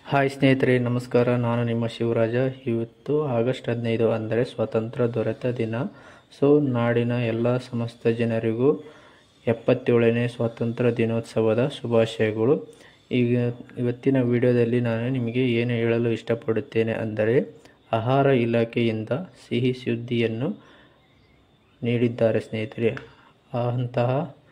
hi ಸ್ನೇಹಿತರೆ ನಮಸ್ಕಾರ ನಾನು ನಿಮ್ಮ ಶಿವರಾಜ ಇವತ್ತು ಆಗಸ್ಟ್ ಹದಿನೈದು ಅಂದರೆ ಸ್ವಾತಂತ್ರ್ಯ ದೊರೆತ ದಿನ ಸೊ ನಾಡಿನ ಎಲ್ಲ ಸಮಸ್ತ ಜನರಿಗೂ ಎಪ್ಪತ್ತೇಳನೇ ಸ್ವಾತಂತ್ರ್ಯ ದಿನೋತ್ಸವದ ಶುಭಾಶಯಗಳು ಈಗ ಇವತ್ತಿನ ವಿಡಿಯೋದಲ್ಲಿ ನಾನು ನಿಮಗೆ ಏನು ಹೇಳಲು ಇಷ್ಟಪಡುತ್ತೇನೆ ಅಂದರೆ ಆಹಾರ ಇಲಾಖೆಯಿಂದ ಸಿಹಿ ಸುದ್ದಿಯನ್ನು ನೀಡಿದ್ದಾರೆ ಸ್ನೇಹಿತರೆ ಅಂತಹ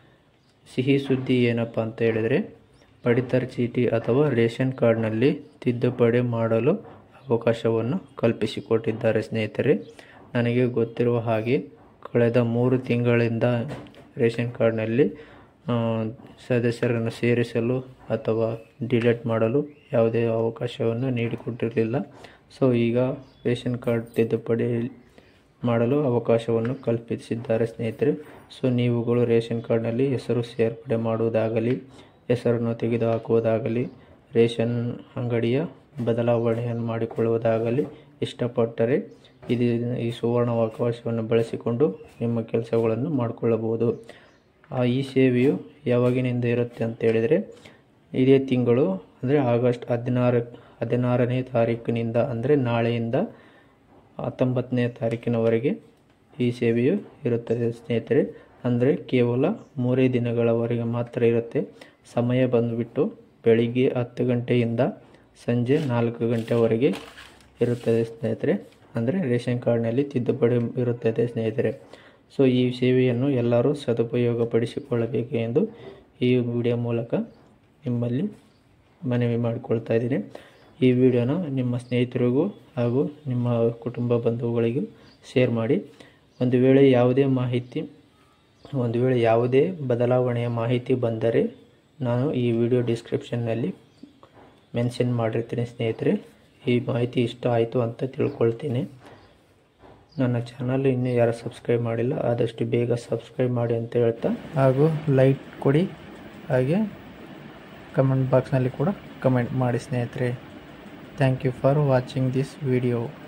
ಸಿಹಿ ಸುದ್ದಿ ಏನಪ್ಪ ಅಂತ ಹೇಳಿದರೆ ಪಡಿತರ ಚೀಟಿ ಅಥವಾ ರೇಷನ್ ಕಾರ್ಡ್ನಲ್ಲಿ ತಿದ್ದುಪಡಿ ಮಾಡಲು ಅವಕಾಶವನ್ನು ಕಲ್ಪಿಸಿಕೊಟ್ಟಿದ್ದಾರೆ ಸ್ನೇಹಿತರೆ ನನಗೆ ಗೊತ್ತಿರುವ ಹಾಗೆ ಕಳೆದ ಮೂರು ತಿಂಗಳಿಂದ ರೇಷನ್ ಕಾರ್ಡ್ನಲ್ಲಿ ಆ, ಸದಸ್ಯರನ್ನು ಸೇರಿಸಲು ಅಥವಾ ಡಿಲೀಟ್ ಮಾಡಲು ಯಾವುದೇ ಅವಕಾಶವನ್ನು ನೀಡಿಕೊಟ್ಟಿರಲಿಲ್ಲ ಸೊ ಈಗ ರೇಷನ್ ಕಾರ್ಡ್ ತಿದ್ದುಪಡಿ ಮಾಡಲು ಅವಕಾಶವನ್ನು ಕಲ್ಪಿಸಿದ್ದಾರೆ ಸ್ನೇಹಿತರೆ ಸೊ ನೀವುಗಳು ರೇಷನ್ ಕಾರ್ಡ್ನಲ್ಲಿ ಹೆಸರು ಸೇರ್ಪಡೆ ಮಾಡುವುದಾಗಲಿ ಹೆಸರನ್ನು ತೆಗೆದುಹಾಕುವುದಾಗಲಿ ರೇಷನ್ ಅಂಗಡಿಯ ಬದಲಾವಣೆಯನ್ನು ಮಾಡಿಕೊಳ್ಳುವುದಾಗಲಿ ಇಷ್ಟಪಟ್ಟರೆ ಇದು ಈ ಸುವರ್ಣ ಅವಕಾಶವನ್ನು ಬಳಸಿಕೊಂಡು ನಿಮ್ಮ ಕೆಲಸಗಳನ್ನು ಮಾಡಿಕೊಳ್ಳಬಹುದು ಆ ಈ ಸೇವೆಯು ಯಾವಾಗಿನಿಂದ ಇರುತ್ತೆ ಅಂತ ಹೇಳಿದರೆ ಇದೇ ತಿಂಗಳು ಅಂದರೆ ಆಗಸ್ಟ್ ಹದಿನಾರು ಹದಿನಾರನೇ ತಾರೀಕಿನಿಂದ ಅಂದರೆ ನಾಳೆಯಿಂದ ಹತ್ತೊಂಬತ್ತನೇ ತಾರೀಕಿನವರೆಗೆ ಈ ಸೇವೆಯು ಇರುತ್ತದೆ ಸ್ನೇಹಿತರೆ ಅಂದರೆ ಕೇವಲ ಮೂರೇ ದಿನಗಳವರೆಗೆ ಮಾತ್ರ ಇರುತ್ತೆ ಸಮಯ ಬಂದುಬಿಟ್ಟು ಬೆಳಿಗ್ಗೆ ಹತ್ತು ಗಂಟೆಯಿಂದ ಸಂಜೆ ನಾಲ್ಕು ಗಂಟೆವರೆಗೆ ಇರುತ್ತದೆ ಸ್ನೇಹಿತರೆ ಅಂದರೆ ರೇಷನ್ ಕಾರ್ಡ್ನಲ್ಲಿ ತಿದ್ದುಪಡಿ ಇರುತ್ತದೆ ಸ್ನೇಹಿತರೆ ಸೊ ಈ ಸೇವೆಯನ್ನು ಎಲ್ಲರೂ ಸದುಪಯೋಗಪಡಿಸಿಕೊಳ್ಳಬೇಕು ಎಂದು ಈ ವಿಡಿಯೋ ಮೂಲಕ ನಿಮ್ಮಲ್ಲಿ ಮನವಿ ಮಾಡಿಕೊಳ್ತಾ ಇದ್ದೀನಿ ಈ ವಿಡಿಯೋನ ನಿಮ್ಮ ಸ್ನೇಹಿತರಿಗೂ ಹಾಗೂ ನಿಮ್ಮ ಕುಟುಂಬ ಬಂಧುಗಳಿಗೂ ಶೇರ್ ಮಾಡಿ ಒಂದು ವೇಳೆ ಯಾವುದೇ ಮಾಹಿತಿ ಒಂದು ವೇಳೆ ಯಾವುದೇ ಬದಲಾವಣೆಯ ಮಾಹಿತಿ ಬಂದರೆ ನಾನು ಈ ವಿಡಿಯೋ ಡಿಸ್ಕ್ರಿಪ್ಷನ್ನಲ್ಲಿ ಮೆನ್ಷನ್ ಮಾಡಿರ್ತೀನಿ ಸ್ನೇಹಿತರೆ ಈ ಮಾಹಿತಿ ಇಷ್ಟ ಆಯಿತು ಅಂತ ತಿಳ್ಕೊಳ್ತೀನಿ ನನ್ನ ಚಾನಲ್ ಇನ್ನೂ ಯಾರು ಸಬ್ಸ್ಕ್ರೈಬ್ ಮಾಡಿಲ್ಲ ಆದಷ್ಟು ಬೇಗ ಸಬ್ಸ್ಕ್ರೈಬ್ ಮಾಡಿ ಅಂತ ಹೇಳ್ತಾ ಹಾಗೂ ಲೈಕ್ ಕೊಡಿ ಹಾಗೆ ಕಮೆಂಟ್ ಬಾಕ್ಸ್ನಲ್ಲಿ ಕೂಡ ಕಮೆಂಟ್ ಮಾಡಿ ಸ್ನೇಹಿತರೆ thank you for watching this video